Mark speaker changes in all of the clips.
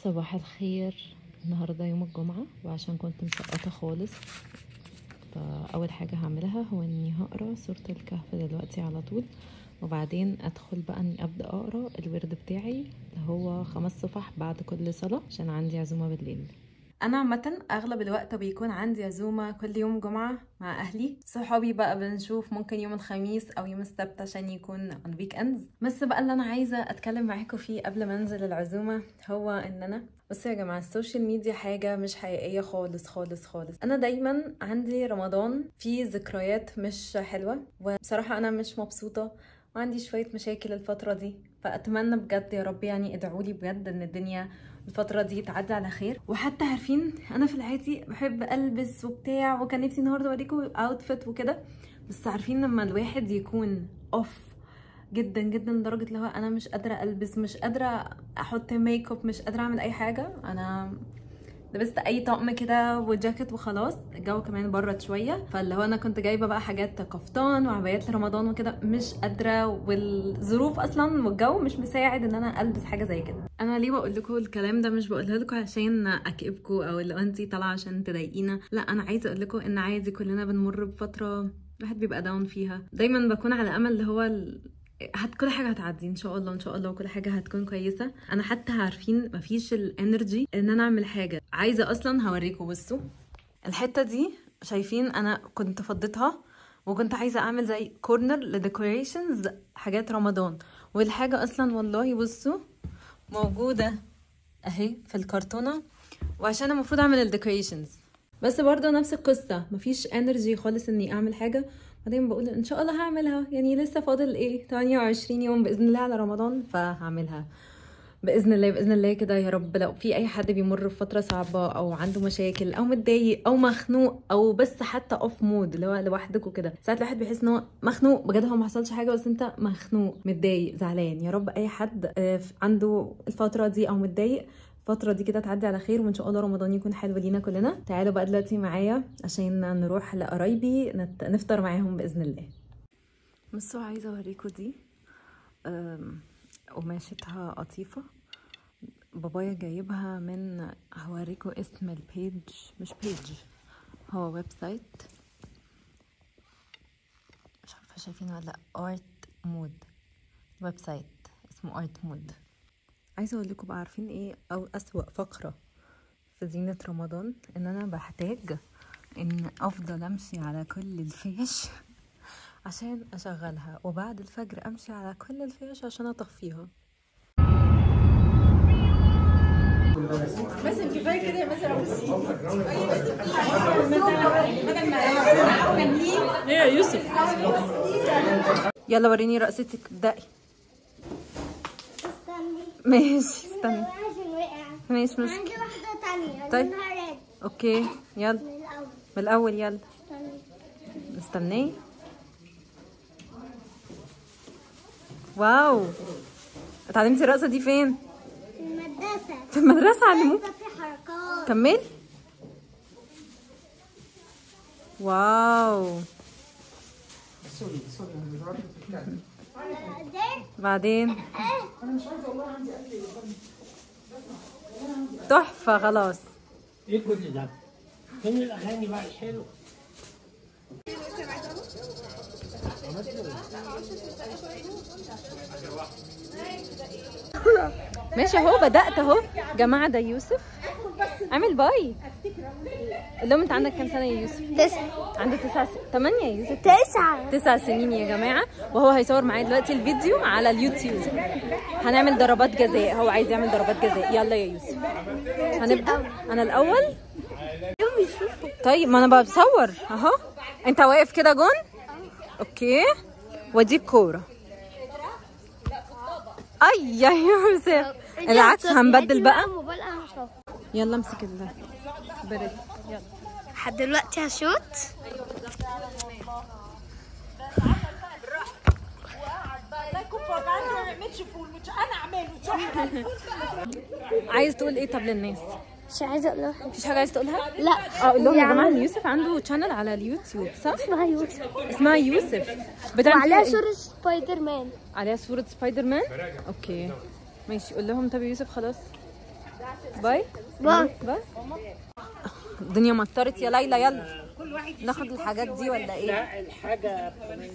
Speaker 1: صباح الخير النهاردة يوم الجمعة وعشان كنت مسقطة خالص فأول حاجة هعملها هو إني هقرا سورة الكهف دلوقتي على طول وبعدين أدخل بقى إني أبدأ أقرا الورد بتاعي اللي هو خمس صفح بعد كل صلاة عشان عندي عزومة بالليل انا عامه اغلب الوقت بيكون عندي عزومه كل يوم جمعه مع اهلي صحابي بقى بنشوف ممكن يوم الخميس او يوم السبت عشان يكون on weekends بس بقى اللي انا عايزه اتكلم معاكم فيه قبل ما انزل العزومه هو ان انا بصوا يا جماعه السوشيال ميديا حاجه مش حقيقيه خالص خالص خالص انا دايما عندي رمضان فيه ذكريات مش حلوه وبصراحه انا مش مبسوطه وعندي شويه مشاكل الفتره دي فاتمنى بجد يا رب يعني ادعوا لي بجد ان الدنيا الفترة دي تعدي على خير وحتى عارفين انا في العادي بحب البس وبتاع وكان نفسي النهارده اوريكم اوتفيت وكده بس عارفين لما الواحد يكون اوف جدا جدا لدرجة اللي هو انا مش قادرة البس مش قادرة احط ميك اب مش قادرة اعمل اي حاجة انا لبست اي طقم كده وجاكيت وخلاص الجو كمان برد شويه فاللي هو انا كنت جايبه بقى حاجات كفتان وعبايات لرمضان وكده مش قادره والظروف اصلا والجو مش مساعد ان انا البس حاجه زي كده انا ليه بقول لكم الكلام ده مش بقوله لكم عشان اكئبكم او اللي انت طالعه عشان تضايقينا لا انا عايزه اقول لكم ان عادي كلنا بنمر بفتره الواحد بيبقى داون فيها دايما بكون على امل اللي هو ال... هت كل حاجه هتعدي ان شاء الله ان شاء الله وكل حاجه هتكون كويسه انا حتى عارفين مفيش الانرجي ان انا اعمل حاجه عايزه اصلا هوريكم بصوا الحته دي شايفين انا كنت فضيتها وكنت عايزه اعمل زي كورنر لديكوريشنز حاجات رمضان والحاجه اصلا والله بصوا موجوده اهي في الكرتونه وعشان المفروض اعمل الديكوريشنز بس برضه نفس القصه مفيش انرجي خالص اني اعمل حاجه بعدين بقول ان شاء الله هعملها يعني لسه فاضل ايه 28 يوم باذن الله على رمضان فهعملها باذن الله باذن الله كده يا رب لو في اي حد بيمر بفتره صعبه او عنده مشاكل او متضايق او مخنوق او بس حتى اوف مود اللي هو لوحدك وكده ساعات الواحد بيحس ان هو مخنوق بجد هو ما حصلش حاجه بس انت مخنوق متضايق زعلان يا رب اي حد عنده الفتره دي او متضايق الفترة دي كده تعدي على خير وان شاء الله رمضان يكون حلو لينا كلنا تعالوا بقى دلوقتي معايا عشان نروح لقرايبي نت... نفطر معاهم باذن الله بصوا عايزه اوريكم دي قماشتها قطيفه بابايا جايبها من هوريكم اسم البيج مش بيج هو ويب سايت مش عارفه شايفين ولا لا ارت مود ويب سايت اسمه ارت مود عايزه اقول لكم بقى عارفين ايه او اسوا فقره في زينه رمضان ان انا بحتاج ان افضل امشي على كل الفيش عشان اشغلها وبعد الفجر امشي على كل الفيش عشان اطفيها
Speaker 2: بس كفايه كده يا مثلا
Speaker 1: ايه يا يوسف يلا وريني رقصتك ابدأي
Speaker 3: استني
Speaker 1: ماشي استني
Speaker 3: عشان وقع
Speaker 1: ماشي مش
Speaker 3: عندي واحدة تانية
Speaker 1: طيب.
Speaker 3: لونها ريد
Speaker 1: اوكي يلا
Speaker 3: من الأول
Speaker 1: من الاول يلا
Speaker 3: استني
Speaker 1: استني واو اتعلمتي الرقصه دي فين
Speaker 3: في المدرسة
Speaker 1: في المدرسه علموك
Speaker 3: لسه في حركات
Speaker 1: كمل واو
Speaker 3: ده
Speaker 1: بعدين تحفه خلاص
Speaker 4: ايه كل ده؟ فين الاغاني بقى الحلوه؟
Speaker 1: ماشي اهو بدأت اهو جماعة ده يوسف عامل باي قول لهم انت عندك كام سنة يا يوسف؟
Speaker 3: تسعة
Speaker 1: عنده تسع س... تمانية يا يوسف
Speaker 3: تسعة
Speaker 1: تسع سنين يا جماعة وهو هيصور معايا دلوقتي الفيديو على اليوتيوب هنعمل ضربات جزاء هو عايز يعمل ضربات جزاء يلا يا يوسف هنبدأ أنا الأول
Speaker 3: يوم يشوفوا
Speaker 1: طيب ما أنا بصور أهو أنت واقف كده جون أوكي ودي الكورة أي يا يوسف العكس هنبدل بقى يلا امسك ال برد يلا
Speaker 3: لحد دلوقتي هشوت
Speaker 1: عايز تقول ايه طب للناس
Speaker 3: مش عايزة اقول لهم
Speaker 1: مفيش حاجه عايز تقولها
Speaker 3: لا
Speaker 1: اه قول لهم يا جماعه ان
Speaker 3: يعني
Speaker 1: يوسف عنده شانل على اليوتيوب صح
Speaker 3: اسمها يوسف
Speaker 1: اسمها يوسف بتعمل
Speaker 3: وعليها
Speaker 1: فيها إيه؟
Speaker 3: صورة سبايدر مان
Speaker 1: عليها صوره سبايدر مان اوكي ماشي قول لهم طب يا يوسف خلاص باي
Speaker 3: باي
Speaker 1: باي الدنيا مطرت يا ليلى يلا ناخد الحاجات دي ولا ايه
Speaker 4: لا الحاجة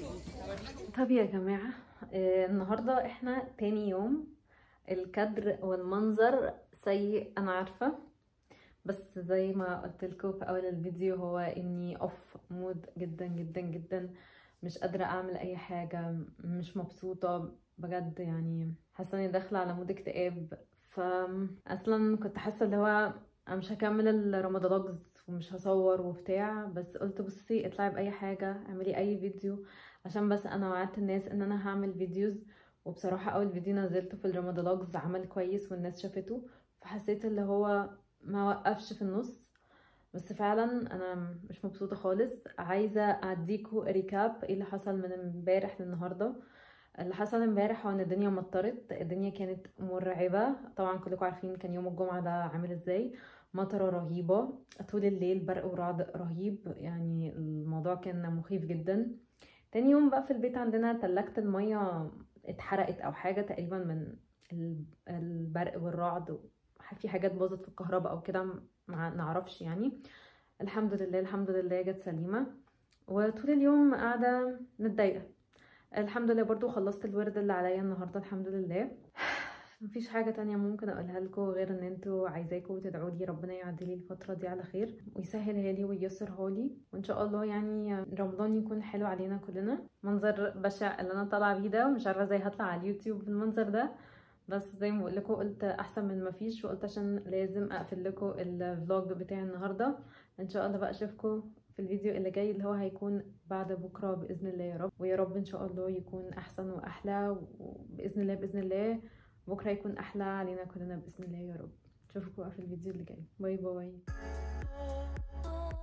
Speaker 1: طب يا جماعة آه، النهاردة احنا تاني يوم الكادر والمنظر سيء انا عارفة بس زي ما قلت لكم في اول الفيديو هو اني اوف مود جدا جدا جدا مش قادرة اعمل اي حاجة مش مبسوطة بجد يعني حاسة اني داخلة على مود اكتئاب فاصلا كنت حاسة اللي هو انا مش هكمل الرمضانات ومش هصور وبتاع بس قلت بصي اطلعي باي حاجة اعملي اي فيديو عشان بس انا وعدت الناس ان انا هعمل فيديوز وبصراحة اول فيديو نزلته في الرمضانوجز عمل كويس والناس شافته فحسيت اللي هو ما وقفش في النص بس فعلا انا مش مبسوطة خالص عايزة اديكوا ريكاب ايه اللي حصل من امبارح للنهاردة اللي حصل امبارح هو ان الدنيا مطرت الدنيا كانت مرعبة طبعا كلكم عارفين كان يوم الجمعة ده عامل ازاي مطرة رهيبة طول الليل برق ورعد رهيب يعني الموضوع كان مخيف جدا تاني يوم بقى في البيت عندنا تلاجة المية اتحرقت او حاجة تقريبا من ال- البرق والرعد في حاجات باظت في الكهرباء او كده ما نعرفش يعني الحمد لله الحمد لله جت سليمة وطول اليوم قاعدة متضايقة الحمد لله برضو خلصت الورد اللي عليا النهاردة الحمد لله مفيش حاجة تانية ممكن اقولها لكم غير ان انتوا عايزاكم تدعوا لي ربنا يعدي لي الفترة دي على خير ويسهلها لي وييسرها لي وان شاء الله يعني رمضان يكون حلو علينا كلنا منظر بشع اللي انا طالعة بيه ده ومش عارفة ازاي هطلع على اليوتيوب بالمنظر ده بس زي ما بقول لكم قلت احسن من ما فيش وقلت عشان لازم اقفل لكم الفلوج بتاعي النهارده ان شاء الله بقى اشوفكم في الفيديو اللي جاي اللي هو هيكون بعد بكره باذن الله يا رب ويا رب ان شاء الله يكون احسن واحلى وباذن الله باذن الله بكره يكون احلى علينا كلنا باذن الله يا رب اشوفكم بقى في الفيديو اللي جاي باي باي